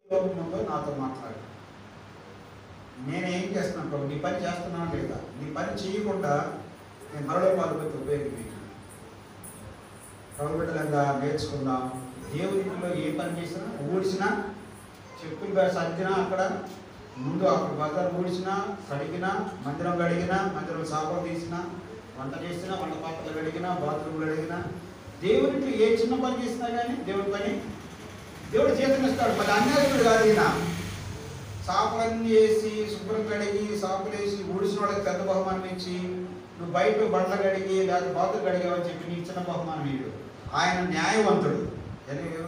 లోపంలో నాతో మాట్లాడు నేనేం చేస్తున్నాను ప్రభు నీ పని చేస్తున్నానా లేదా నీ పని చేయకుండా నేను మరలో పాల్గొతే ఉపయోగం ప్రభు బిడ్డలంగా నేర్చుకుందాం దేవునిలో ఏ పని చేసినా ఊడ్చినా చెప్పులు సర్దినా అక్కడ ముందు అక్కడ బజార్ ఊడ్చినా కడిగినా మందిరం కడిగినా మందిరం సాపం తీసినా వంట చేసినా వంట పాత్రలు కడిగినా బాత్రూమ్ కడిగినా దేవునికి ఏ చిన్న పని చేసినా కానీ దేవుడి పని దేవుడు చేతులు ఇస్తాడు మరి అన్యాయుడు కాదు ఈయన సాపులన్నీ వేసి శుభ్రం కడిగి సాపులు వేసి ఊడిసిన వాళ్ళకి పెద్ద బహుమానం ఇచ్చి నువ్వు బయట బండ్ల కడిగి లేకపోతే బాతులు కడిగావని చెప్పి నీకు చిన్న బహుమానం ఇయ్యడు ఆయన న్యాయవంతుడు ఎలాగో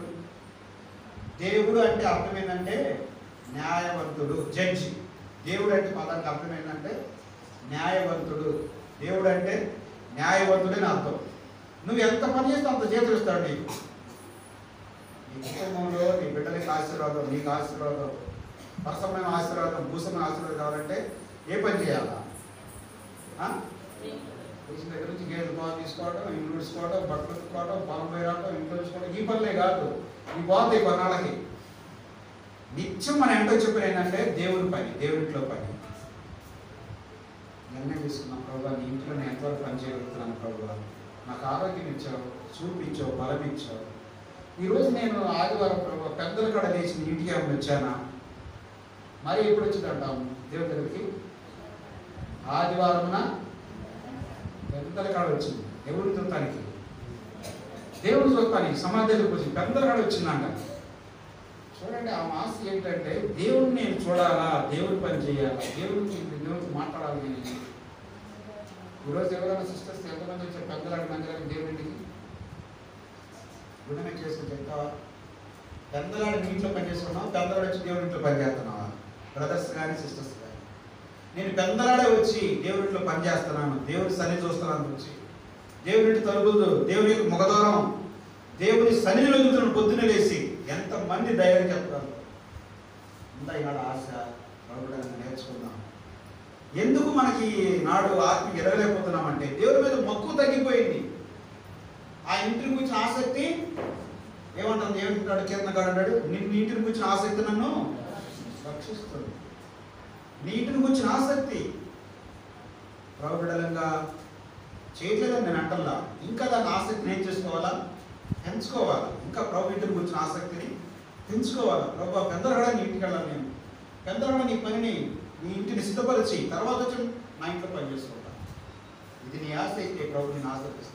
దేవుడు అంటే అర్థం ఏంటంటే న్యాయవంతుడు జడ్జి దేవుడు అంటే పదానికి అర్థం ఏంటంటే న్యాయవంతుడు దేవుడు అంటే న్యాయవంతుడు అని అర్థం నువ్వు ఎంత పని చేస్తే అంత చేతులు ఇస్తాడు నీకు నీ కుటుంబంలో నీ బిడ్డలకి ఆశీర్వాదం నీకు ఆశీర్వాదం పరసమైన ఆశీర్వాదం భూసమైన ఆశీర్వాదం కావాలంటే ఏ పని చేయాలా ఆ? పురుషుల దగ్గర నుంచి గేదెలు పాలు తీసుకోవడం ఇల్లు ఉడుచుకోవడం బట్టలు ఉతుక్కోవడం పొలం పోయి రావడం ఇంట్లో ఉంచుకోవడం ఈ పనులే కాదు ఈ పోతాయి కొన్నాళ్ళకి నిత్యం మన ఎంతో చెప్పిన ఏంటంటే దేవుని పని దేవునిట్లో పని నిర్ణయం తీసుకున్నాం ప్రభు నీ ఇంట్లో నేను ఎంతవరకు పని చేయగలుగుతున్నాను ప్రభు నాకు ఆరోగ్యం ఇచ్చావు చూపించావు బలం ఇచ్చావు ఈరోజు నేను ఆదివారం ప్రభు పెద్దల కడ లేచి నీ ఇంటికి ఏమైనా వచ్చానా మరి ఎప్పుడు వచ్చిందంటాం దేవుడి దగ్గరికి ఆదివారమున పెద్దల కాడ వచ్చింది ఎవరు చూడటానికి దేవుడు చూడటానికి సమాధిలోకి వచ్చి పెద్దల కాడ వచ్చిందంట చూడండి ఆ ఆశ ఏంటంటే దేవుడిని నేను చూడాలా దేవుడి పని చేయాలా దేవుడికి దేవుడికి మాట్లాడాలి నేను ఈరోజు ఎవరైనా సిస్టర్స్ ఎంతమంది వచ్చారు పెద్దలాంటి మందిరానికి దేవుడింటికి గుణమే చేసుకుని చెప్తావా పెద్దలాడి మీ ఇంట్లో పని చేసుకున్నావా పెద్దలాడు వచ్చి దేవుడి ఇంట్లో పని చేస్తున్నావా బ్రదర్స్ కానీ సిస్టర్స్ కానీ నేను పెద్దలాడే వచ్చి దేవుడిలో పని చేస్తున్నాను దేవుడి సన్ని చూస్తున్నాను వచ్చి దేవుడి తలుపులు దేవుని యొక్క ముఖదూరం దేవుని సన్నిధిలో చూస్తున్నాను పొద్దున లేచి ఎంతమంది ధైర్యం చెప్తారు ఇంత ఇవాళ ఆశ ప్రభుత్వం నేర్చుకుందాం ఎందుకు మనకి నాడు ఆత్మ ఎదగలేకపోతున్నామంటే దేవుడి మీద మక్కువ తగ్గిపోయింది ఆ ఇంటిని గురించి ఆసక్తి ఏమంటాను ఏమంటాడు కింద అంటాడు నిన్ను ఇంటిని గురించి ఆసక్తి నన్ను రక్షిస్తుంది నీటిని గురించిన ఆసక్తి ప్రౌఢలంగా చేయట్లేదని నేను అంటల్లా ఇంకా దాని ఆసక్తిని ఏం చేసుకోవాలా పెంచుకోవాలా ఇంకా ప్రభు ఇంటిని గురించిన ఆసక్తిని పెంచుకోవాలా ప్రభు పెద్దరగడ నీ ఇంటికి వెళ్ళాలి నేను పెద్దరగడ నీ పనిని నీ ఇంటిని సిద్ధపరిచి తర్వాత వచ్చి నా ఇంట్లో పని చేసుకుంటా ఇది నీ ఆశ అయితే ప్రభు నేను ఆసక్తిస్తాను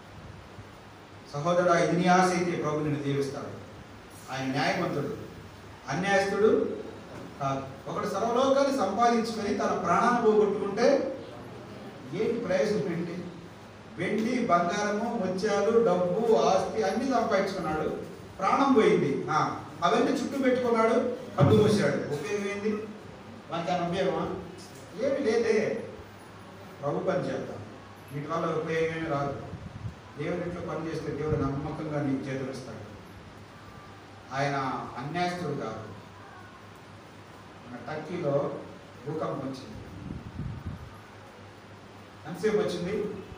సహోదరా ఇది నీ ఆశ అయితే ప్రభు నిన్ను దీవిస్తాడు ఆయన న్యాయవంతుడు అన్యాయస్తుడు కాదు ఒకడు సర్వలోకాన్ని సంపాదించుకొని తన ప్రాణాన్ని పోగొట్టుకుంటే ఏంటి ప్రయోజనం ఏంటి వెండి బంగారము ముత్యాలు డబ్బు ఆస్తి అన్ని సంపాదించుకున్నాడు ప్రాణం పోయింది ఆ, అవన్నీ చుట్టూ పెట్టుకున్నాడు కళ్ళు మూసాడు ఉపయోగం ఏంది మనకి అని ఉపయోగమా ఏమి లేదే ప్రభు పని చేద్దాం వీటి వల్ల ఉపయోగమే రాదు దేవుని ఇంట్లో పని చేస్తే దేవుడు నమ్మకంగా నీకు చేతులు ఇస్తాడు ఆయన అన్యాయస్తుడు కాదు మన టర్కీలో భూకంపం వచ్చింది ఎంతసేపు వచ్చింది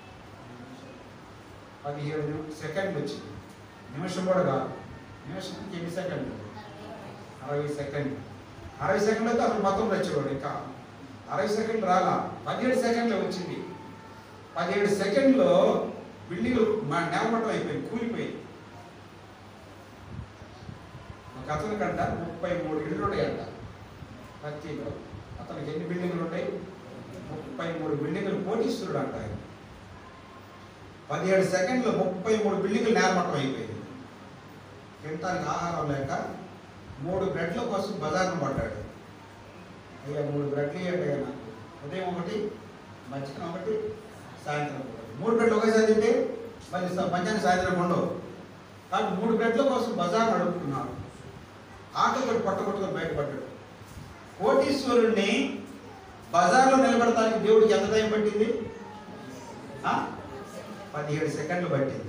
పదిహేడు నిమి- సెకండ్లు వచ్చింది నిమిషం కూడా కాదు నిమిషానికి ఎన్ని సెకండ్లు అరవై సెకండ్లు అరవై సెకండ్లు అయితే అసలు మొత్తం వచ్చేవాడు ఇంకా అరవై సెకండ్లు రాలా పదిహేడు సెకండ్లు వచ్చింది పదిహేడు సెకండ్లో బిల్డింగ్ నేలమట్టం అయిపోయింది కూలిపోయింది ఒక అతని కంట ముప్పై మూడు ఇళ్ళు ఉన్నాయంట టర్కీలో అతనికి ఎన్ని బిల్డింగ్లు ఉంటాయి ముప్పై మూడు బిల్డింగ్లు కోటీశ్వరుడు అంట ఆయన పదిహేడు సెకండ్లు ముప్పై మూడు బిల్డింగ్లు నేలమట్టం అయిపోయింది తినటానికి ఆహారం లేక మూడు బ్రెడ్ల కోసం బజార్ను పడ్డాడు అయ్యా మూడు బ్రెడ్లు ఇవ్వండి అయ్యా నాకు ఉదయం ఒకటి మధ్యాహ్నం ఒకటి సాయంత్రం ఒకటి మూడు బ్రెడ్లు ఒకేసారి తింటే మళ్ళీ సా- మధ్యాహ్నం సాయంత్రం ఉండవు కాబట్టి మూడు బ్రెడ్ల కోసం బజార్ అడుగుతున్నాడు ఆకలి పట్టగొట్టుకొని బయటపడ్డాడు కోటీశ్వరుణ్ణి బజార్లో నిలబెడటానికి దేవుడికి ఎంత టైం పట్టింది ఆ? పదిహేడు సెకండ్లు పట్టింది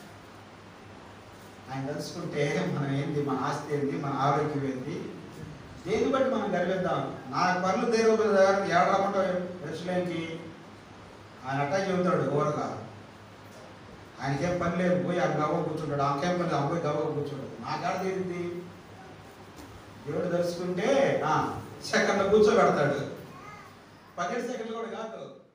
ఆయన తెలుసుకుంటే మనం ఏంది మన ఆస్తి ఏంది మన ఆరోగ్యం ఏంది దేన్ని బట్టి మనం గర్విద్దాం నా పనులు దేవుడు ఏడకుండా దర్శనానికి ఆయన అట్టా చెబుతాడు ఘోరగా ఆయనకేం పని లేదు పోయి ఆ గవ్వ కూర్చుంటాడు ఆకేం పని లేదు, ఆ పోయి గవ్వ కూర్చుంటాడు నా కాడ తీరింది దేవుడు దర్శకుంటే సెకండ్ కూర్చోబెడతాడు పదిహేడు సెకండ్లు కూడా కాదు